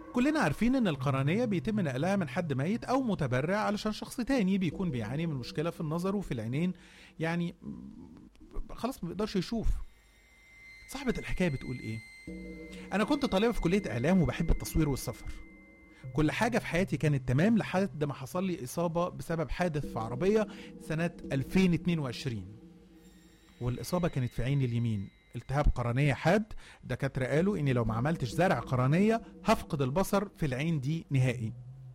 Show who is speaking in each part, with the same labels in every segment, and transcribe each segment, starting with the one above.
Speaker 1: كلنا عارفين ان القرنية بيتم نقلها من حد ميت او متبرع علشان شخص تاني بيكون بيعاني من مشكلة في النظر وفي العينين يعني خلاص ما بيقدرش يشوف صاحبة الحكاية بتقول ايه انا كنت طالبة في كلية اعلام وبحب التصوير والسفر كل حاجة في حياتي كانت تمام لحد ما حصل لي إصابة بسبب حادث في عربية سنة 2022 والإصابة كانت في عيني اليمين التهاب قرنية حاد دكاترة قالوا إني لو ما عملتش زرع قرنية هفقد البصر في العين دي نهائي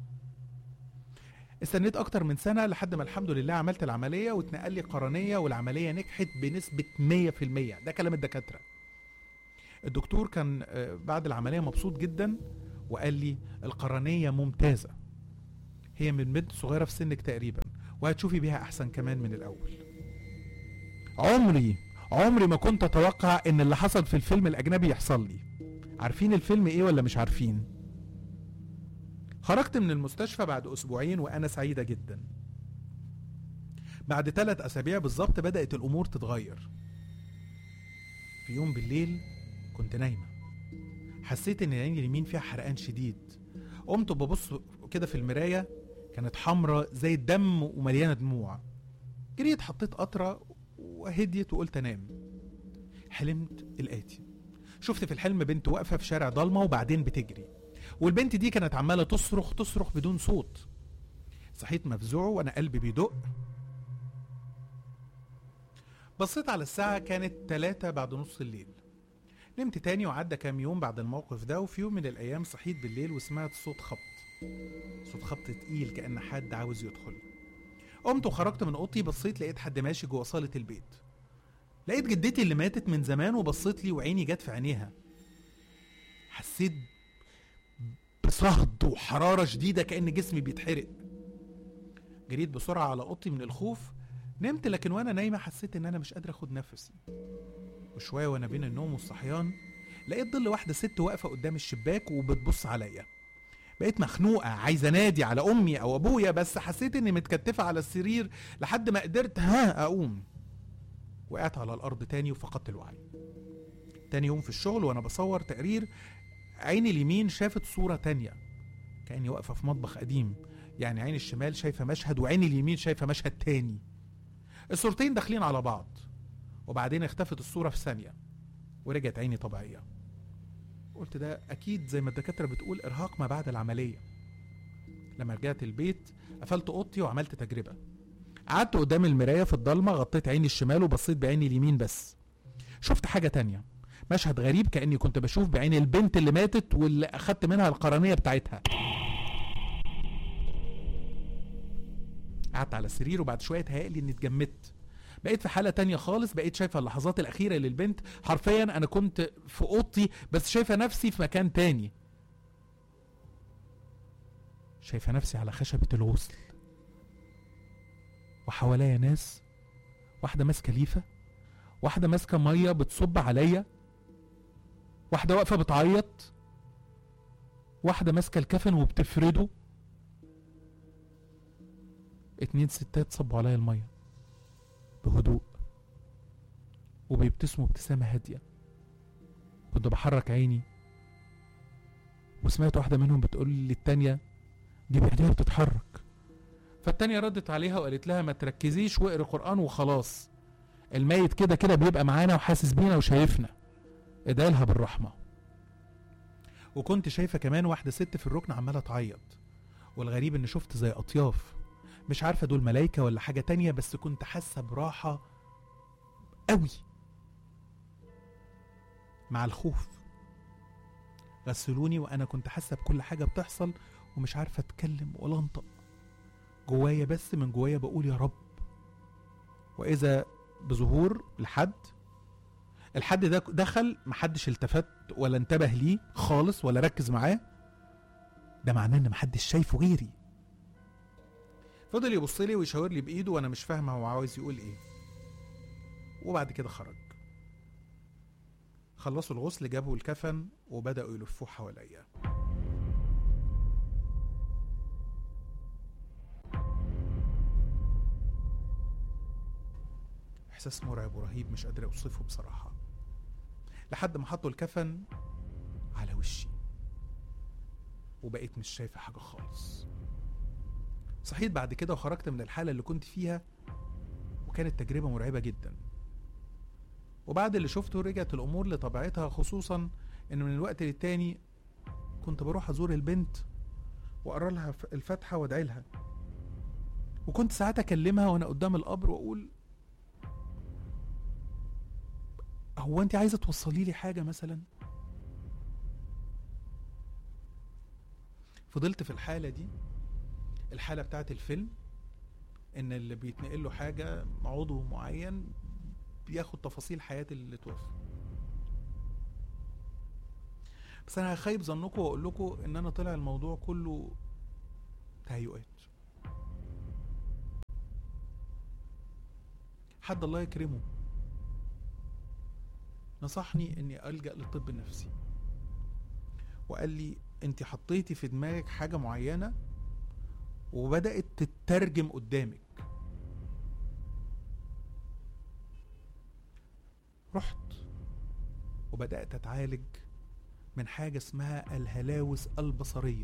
Speaker 1: استنيت أكتر من سنة لحد ما الحمد لله عملت العملية واتنقل لي قرنية والعملية نجحت بنسبة 100% ده كلام الدكاترة الدكتور كان آه، بعد العملية مبسوط جدا وقال لي القرنية ممتازة هي من بنت صغيرة في سنك تقريبا وهتشوفي بيها أحسن كمان من الأول عمري عمري ما كنت أتوقع إن اللي حصل في الفيلم الأجنبي يحصل لي عارفين الفيلم إيه ولا مش عارفين خرجت من المستشفى بعد أسبوعين وأنا سعيدة جدا بعد ثلاث أسابيع بالظبط بدأت الأمور تتغير في يوم بالليل كنت نايمة حسيت ان عيني اليمين فيها حرقان شديد قمت ببص كده في المرايه كانت حمرة زي الدم ومليانه دموع جريت حطيت قطره وهديت وقلت انام حلمت الاتي شفت في الحلم بنت واقفه في شارع ضلمه وبعدين بتجري والبنت دي كانت عماله تصرخ تصرخ بدون صوت صحيت مفزوع وانا قلبي بيدق بصيت على الساعة كانت تلاتة بعد نص الليل نمت تاني وعدى كام يوم بعد الموقف ده وفي يوم من الأيام صحيت بالليل وسمعت صوت خبط صوت خبط تقيل كأن حد عاوز يدخل قمت وخرجت من أوضتي بصيت لقيت حد ماشي جوه صالة البيت لقيت جدتي اللي ماتت من زمان وبصيت لي وعيني جت في عينيها حسيت بصهد وحرارة شديدة كأن جسمي بيتحرق جريت بسرعة على أوضتي من الخوف نمت لكن وأنا نايمة حسيت إن أنا مش قادر أخد نفسي وشوية وأنا بين النوم والصحيان لقيت ظل واحدة ست واقفة قدام الشباك وبتبص عليا بقيت مخنوقة عايزة أنادي على أمي أو أبويا بس حسيت إني متكتفة على السرير لحد ما قدرت ها أقوم وقعت على الأرض تاني وفقدت الوعي تاني يوم في الشغل وأنا بصور تقرير عيني اليمين شافت صورة تانية كأني واقفة في مطبخ قديم يعني عيني الشمال شايفة مشهد وعيني اليمين شايفة مشهد تاني الصورتين داخلين على بعض وبعدين اختفت الصورة في ثانية ورجعت عيني طبيعية قلت ده أكيد زي ما الدكاترة بتقول إرهاق ما بعد العملية لما رجعت البيت قفلت أوضتي وعملت تجربة قعدت قدام المراية في الضلمة غطيت عيني الشمال وبصيت بعيني اليمين بس شفت حاجة تانية مشهد غريب كأني كنت بشوف بعين البنت اللي ماتت واللي أخدت منها القرنية بتاعتها قعدت على السرير وبعد شوية تهيألي إني اتجمدت بقيت في حالة تانية خالص بقيت شايفة اللحظات الأخيرة للبنت حرفيا أنا كنت في أوضتي بس شايفة نفسي في مكان تاني شايفة نفسي على خشبة الغسل وحواليا ناس واحدة ماسكة ليفة واحدة ماسكة مية بتصب عليا واحدة واقفة بتعيط واحدة ماسكة الكفن وبتفرده اتنين ستات صبوا عليا المية بهدوء وبيبتسموا ابتسامة هادية كنت بحرك عيني وسمعت واحدة منهم بتقول للتانية دي بعينيها بتتحرك فالتانية ردت عليها وقالت لها ما تركزيش واقري قرآن وخلاص الميت كده كده بيبقى معانا وحاسس بينا وشايفنا ادالها بالرحمة وكنت شايفة كمان واحدة ست في الركن عمالة تعيط والغريب ان شفت زي اطياف مش عارفة دول ملايكة ولا حاجة تانية بس كنت حاسة براحة قوي مع الخوف غسلوني وانا كنت حاسة بكل حاجة بتحصل ومش عارفة اتكلم ولا انطق جوايا بس من جوايا بقول يا رب واذا بظهور لحد الحد ده دخل محدش التفت ولا انتبه ليه خالص ولا ركز معاه ده معناه ان محدش شايفه غيري فضل يبص لي ويشاور لي بايده وانا مش فاهمه هو عاوز يقول ايه وبعد كده خرج خلصوا الغسل جابوا الكفن وبداوا يلفوه حواليا احساس مرعب ورهيب مش قادر اوصفه بصراحه لحد ما حطوا الكفن على وشي وبقيت مش شايفة حاجة خالص صحيت بعد كده وخرجت من الحالة اللي كنت فيها وكانت تجربة مرعبة جدا وبعد اللي شفته رجعت الأمور لطبيعتها خصوصا إن من الوقت للتاني كنت بروح أزور البنت وأقرأ لها ف- الفاتحة وأدعي لها وكنت ساعات أكلمها وأنا قدام القبر وأقول هو أنت عايزة توصلي لي حاجة مثلا فضلت في الحالة دي الحالة بتاعت الفيلم ان اللي بيتنقل له حاجة عضو معين بياخد تفاصيل حياة اللي توفى بس انا هخيب ظنكم واقول لكم ان انا طلع الموضوع كله تهيؤات حد الله يكرمه نصحني اني الجا للطب النفسي وقال لي انت حطيتي في دماغك حاجه معينه وبدات تترجم قدامك رحت وبدات اتعالج من حاجه اسمها الهلاوس البصريه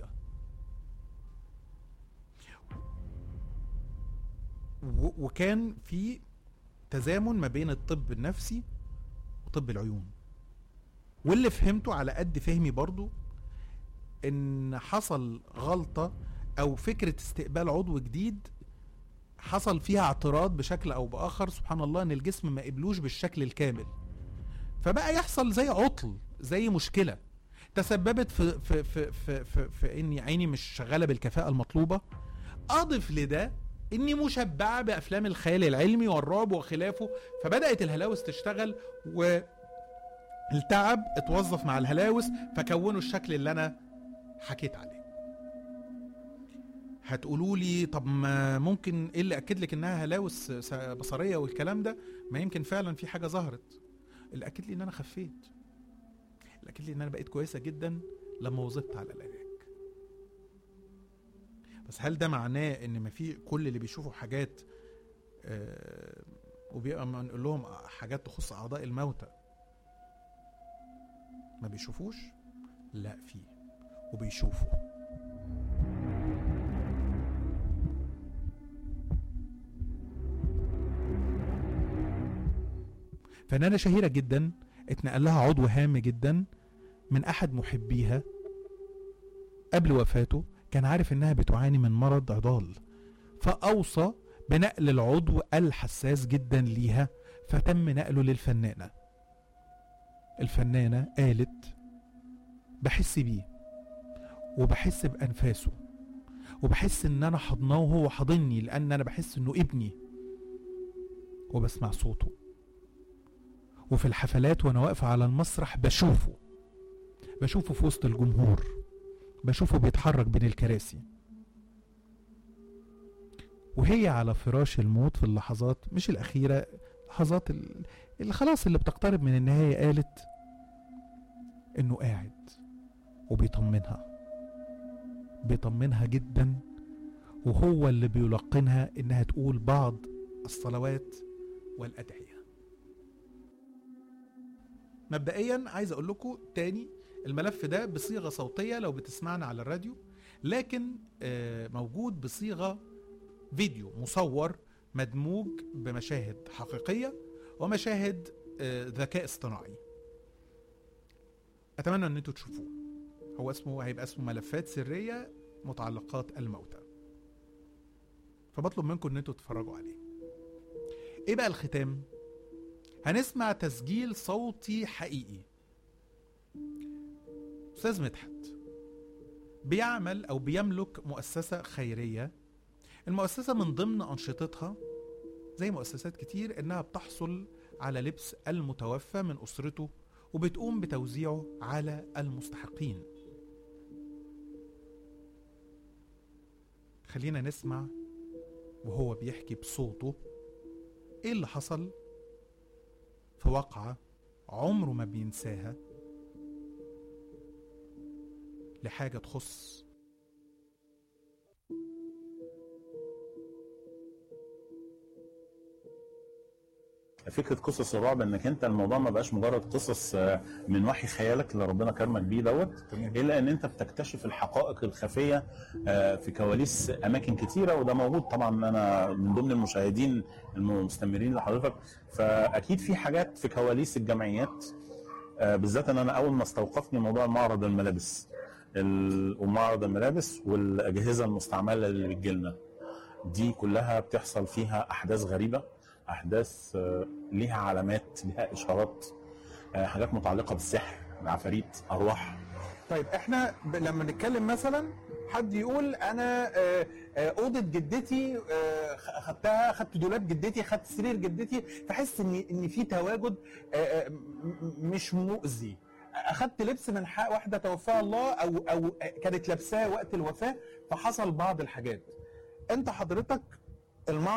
Speaker 1: و- وكان في تزامن ما بين الطب النفسي وطب العيون واللي فهمته على قد فهمي برضو ان حصل غلطة او فكرة استقبال عضو جديد حصل فيها اعتراض بشكل او باخر سبحان الله ان الجسم ما قبلوش بالشكل الكامل فبقى يحصل زي عطل زي مشكلة تسببت في في في في, في, في اني عيني مش شغالة بالكفاءة المطلوبة اضف لده اني مشبعة بافلام الخيال العلمي والرعب وخلافه فبدأت الهلاوس تشتغل والتعب اتوظف مع الهلاوس فكونوا الشكل اللي انا حكيت عليه هتقولوا لي طب ما ممكن ايه اللي اكد لك انها هلاوس س- بصريه والكلام ده ما يمكن فعلا في حاجه ظهرت اللي اكد لي ان انا خفيت اللي اكد لي ان انا بقيت كويسه جدا لما وظبت على العلاج بس هل ده معناه ان ما في كل اللي بيشوفوا حاجات آه وبيبقى ما نقول لهم حاجات تخص اعضاء الموتى ما بيشوفوش لا في وبيشوفوا فنانة شهيرة جدا اتنقل لها عضو هام جدا من أحد محبيها قبل وفاته كان عارف إنها بتعاني من مرض عضال فأوصى بنقل العضو الحساس جدا ليها فتم نقله للفنانة الفنانة قالت بحس بيه وبحس بأنفاسه وبحس إن أنا حضناه وهو حاضني لأن أنا بحس إنه ابني وبسمع صوته وفي الحفلات وانا واقفة على المسرح بشوفه بشوفه في وسط الجمهور بشوفه بيتحرك بين الكراسي وهي على فراش الموت في اللحظات مش الأخيرة لحظات ال- اللي خلاص اللي بتقترب من النهاية قالت إنه قاعد وبيطمنها بيطمنها جدا وهو اللي بيلقنها إنها تقول بعض الصلوات والأدعية مبدئيا عايز اقول لكم تاني الملف ده بصيغه صوتيه لو بتسمعنا على الراديو لكن آه، موجود بصيغه فيديو مصور مدموج بمشاهد حقيقيه ومشاهد آه، ذكاء اصطناعي اتمنى ان انتوا تشوفوه هو اسمه هيبقى اسمه ملفات سريه متعلقات الموتى فبطلب منكم ان انتوا تتفرجوا عليه ايه بقى الختام هنسمع تسجيل صوتي حقيقي استاذ مدحت بيعمل او بيملك مؤسسه خيريه المؤسسه من ضمن انشطتها زي مؤسسات كتير انها بتحصل على لبس المتوفى من اسرته وبتقوم بتوزيعه على المستحقين خلينا نسمع وهو بيحكي بصوته ايه اللي حصل في واقعة عمره ما بينساها لحاجة تخص
Speaker 2: فكره قصص الرعب انك انت الموضوع ما بقاش مجرد قصص آه، من وحي خيالك اللي ربنا كرمك بيه دوت الا ان انت بتكتشف الحقائق الخفيه آه، في كواليس اماكن كتيره وده موجود طبعا انا من ضمن المشاهدين المستمرين لحضرتك فاكيد في حاجات في كواليس الجمعيات آه، بالذات ان انا اول ما استوقفني موضوع معرض الملابس ال- ومعرض الملابس والاجهزه المستعمله اللي بتجيلنا دي كلها بتحصل فيها احداث غريبه احداث آه، ليها علامات ليها اشارات آه، حاجات متعلقه بالسحر العفاريت ارواح
Speaker 1: طيب احنا ب... لما نتكلم مثلا حد يقول انا آه، آه، اوضه جدتي آه، خ- خدتها خدت دولاب جدتي خدت سرير جدتي فحس ان ان في تواجد آه، آه، م- م- مش مؤذي اخدت لبس من حق واحده توفاها الله او او كانت لابساه وقت الوفاه فحصل بعض الحاجات انت حضرتك المعرض